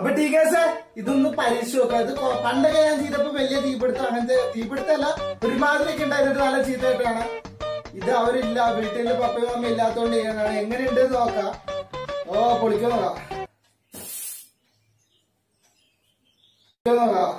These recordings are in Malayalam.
അപ്പൊ ടി കേസ് ഇതൊന്ന് പരീക്ഷ നോക്കാം ഇത് കൊ- പണ്ടൊക്കെ ഞാൻ ചെയ്തപ്പോ വലിയ തീപിടുത്തം അങ്ങനത്തെ തീപിടുത്തല്ല ഒരുമാതിരിയൊക്കെ ഉണ്ടായിരുന്നിട്ട് നല്ല ചീത്തയായിട്ടാണ് ഇത് അവരില്ല വീട്ടില് പപ്പയും അമ്മ ഇല്ലാത്തോണ്ട് ചെയ്യാനാണ് എങ്ങനെയുണ്ട് എന്ന് നോക്കാം ഓ പൊളിക്കാൻ നോക്കാം പൊളിക്കാൻ നോക്കാം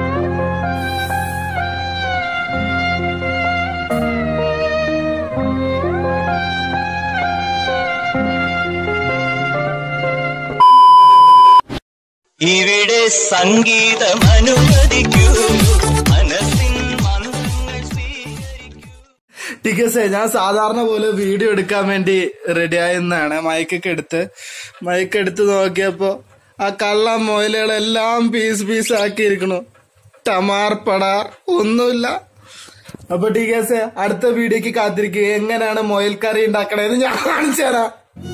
ഇവിടെ സംഗീതം അനുവദിക്കൂ മനസ്സിൻ മന്ത്രങ്ങൾ സ്വീകരിക്കൂ ടിക്കസേ ഞാൻ സാധാരണ പോലെ വീഡിയോ എടുക്കാൻ വേണ്ടി റെഡി ആയെന്നാണ് മൈക്കൊക്കെ എടുത്ത് മൈക്ക് എടുത്ത് നോക്കിയപ്പോ ആ കള്ള മൊയിലുകളെല്ലാം പീസ് പീസ് ആക്കിയിരിക്കണു ടമാർ പടാർ ഒന്നുമില്ല അപ്പൊ ടിക്കസേ അടുത്ത വീഡിയോക്ക് കാത്തിരിക്കുക എങ്ങനെയാണ് മൊയിൽ കറി ഉണ്ടാക്കണേന്ന് ഞാൻ കാണിച്ചു തരാം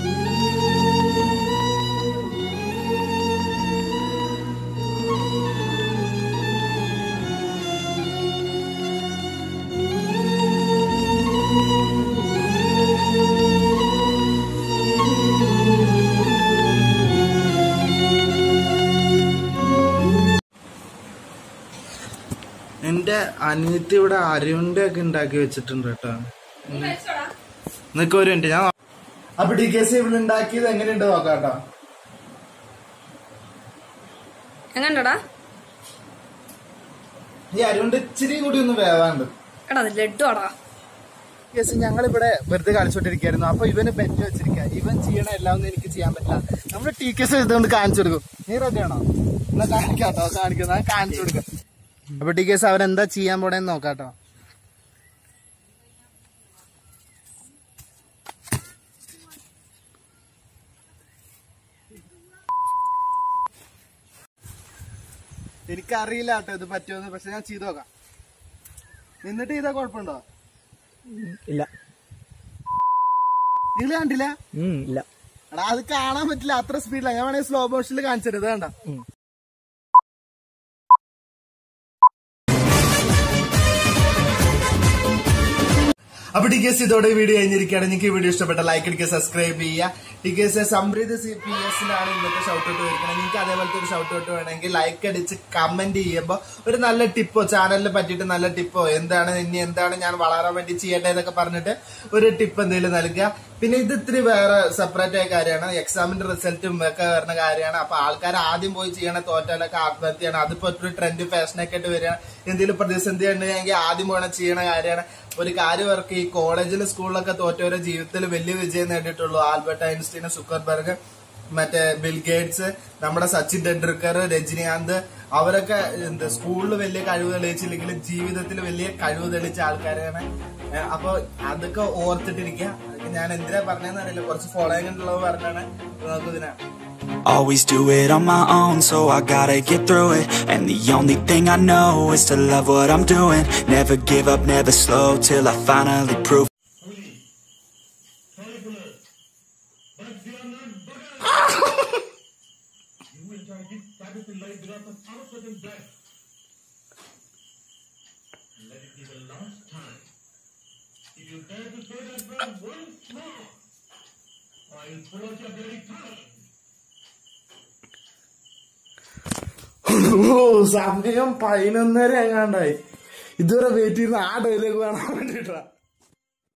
എന്റെ അനിയത്തി ഇവിടെ അരിയുണ്ട ഒക്കെ ഉണ്ടാക്കി വെച്ചിട്ടുണ്ട് കേട്ടോ നിനക്ക് ഒരു മിനിറ്റ് ഞാൻ അപ്പൊ ടി കെ സി ഇവിടെ ഉണ്ടാക്കിയത് എങ്ങനെയുണ്ട് നോക്കാം കേട്ടോ എങ്ങനെടാ ഈ അരിയുണ്ട ഇച്ചിരി കൂടി ഒന്ന് വേവാണ്ട് എടാ അത് ലഡു ആടാ കേസ് ഞങ്ങൾ ഇവിടെ വെറുതെ കളിച്ചോണ്ടിരിക്കായിരുന്നു അപ്പൊ ഇവന് ബെറ്റ് വെച്ചിരിക്കുക ഇവൻ ചെയ്യണ എല്ലാം ഒന്നും എനിക്ക് ചെയ്യാൻ പറ്റില്ല നമ്മള് ടി കെ എസ് ഇതുകൊണ്ട് കാണിച്ചു കൊടുക്കും നീ റെഡി ആണോ എന്നാ കാണിക്കാട്ടോ കാണിക്കാം ഞാൻ കാണിച്ചു കൊടുക്കാം അപ്പൊ ടി കെ എസ് അവരെന്താ ചെയ്യാൻ പോണേന്ന് നോക്കാട്ടോ എനിക്കറിയില്ല കേട്ടോ ഇത് പറ്റുമെന്ന് പക്ഷെ ഞാൻ ചെയ്തു നോക്കാം എന്നിട്ട് ചെയ്താ കുഴപ്പമുണ്ടോ ഇല്ല നിങ്ങൾ കണ്ടില്ല ഉം, ഇല്ല എടാ അത് കാണാൻ പറ്റില്ല അത്ര സ്പീഡില്ല ഞാൻ വേണമെങ്കിൽ സ്ലോ മോഷനിൽ കാണിച്ചത് ഇത് കണ്ട അപ്പൊ ടി കെ എസ് ഇതോടെ വീഡിയോ കഴിഞ്ഞിരിക്കുകയാണ് നിങ്ങൾക്ക് ഈ വീഡിയോ ഇഷ്ടപ്പെട്ട ലൈക്ക് അടിക്കുക സബ്സ്ക്രൈബ് ചെയ്യുക T K S Sampreeth C P എസിലാണ് ഇന്നത്തെ ഷൗട്ട് ഔട്ട് വരുന്നത് നിങ്ങൾക്ക് അതേപോലത്തെ ഒരു ഷൗട്ട് ഔട്ട് വേണമെങ്കിൽ ലൈക്ക് അടിച്ച് കമന്റ് ചെയ്യുമ്പോൾ ഒരു നല്ല ടിപ്പോ ചാനലിനെ പറ്റിയിട്ട് നല്ല ടിപ്പോ എന്താണ് ഇനി എന്താണ് ഞാൻ വളരാൻ വേണ്ടി ചെയ്യേണ്ടത് എന്നൊക്കെ പറഞ്ഞിട്ട് ഒരു ടിപ്പ് എന്തെങ്കിലും നൽകുക പിന്നെ ഇത് ഇത്തിരി വേറെ സെപ്പറേറ്റ് ആയ കാര്യമാണ് എക്സാമിന്റെ റിസൾട്ടും ഒക്കെ വരുന്ന കാര്യമാണ് അപ്പൊ ആൾക്കാർ ആദ്യം പോയി ചെയ്യണ തോറ്റാലൊക്കെ ആത്മഹത്യയാണ് അതിപ്പോ ഒരു ട്രെൻഡ് ഫാഷനൊക്കെ ആയിട്ട് വരികയാണ് എന്തെങ്കിലും പ്രതിസന്ധി ഉണ്ടെങ്കിൽ ആദ്യം പോകണം ചെയ്യണ കാര്യമാണ് ഒരു കാര്യം അവർക്ക് ഈ കോളേജിൽ സ്കൂളിലൊക്കെ തോറ്റവരെ ജീവിതത്തിൽ വലിയ വിജയം നേടിയിട്ടുള്ളൂ ആൽബർട്ട് ഐൻസ്റ്റീൻ സുക്കർബർഗ് മറ്റേ ബിൽ ഗേറ്റ്സ് നമ്മുടെ സച്ചിൻ ടെണ്ടുൽക്കർ രജനികാന്ത് അവരൊക്കെ എന്താ സ്കൂളിൽ വലിയ കഴിവ് തെളിയിച്ചില്ലെങ്കിലും ജീവിതത്തിൽ വലിയ കഴിവ് തെളിയിച്ച ആൾക്കാരാണ് ഏ, അപ്പൊ അതൊക്കെ ഓർത്തിട്ടിരിക്കുക അതൊക്കെ ഞാൻ എന്തിനാ പറഞ്ഞതെന്ന് അറിയില്ല കുറച്ച് ഫോളോയിങ് ഉള്ളത് പറഞ്ഞാണ് നമുക്ക് ഇതിനാണ് Always do it on my own, so I gotta get through it. And the only thing I know is to love what I'm doing. Never give up, never slow till I finally prove. ഓ സമയം പതിനൊന്നര എങ്ങാണ്ടായി ഇതുവരെ വെയിറ്റ് ചെയ്യുന്ന ആ ഡയലോഗ് കാണാൻ വേണ്ടിട്ടാ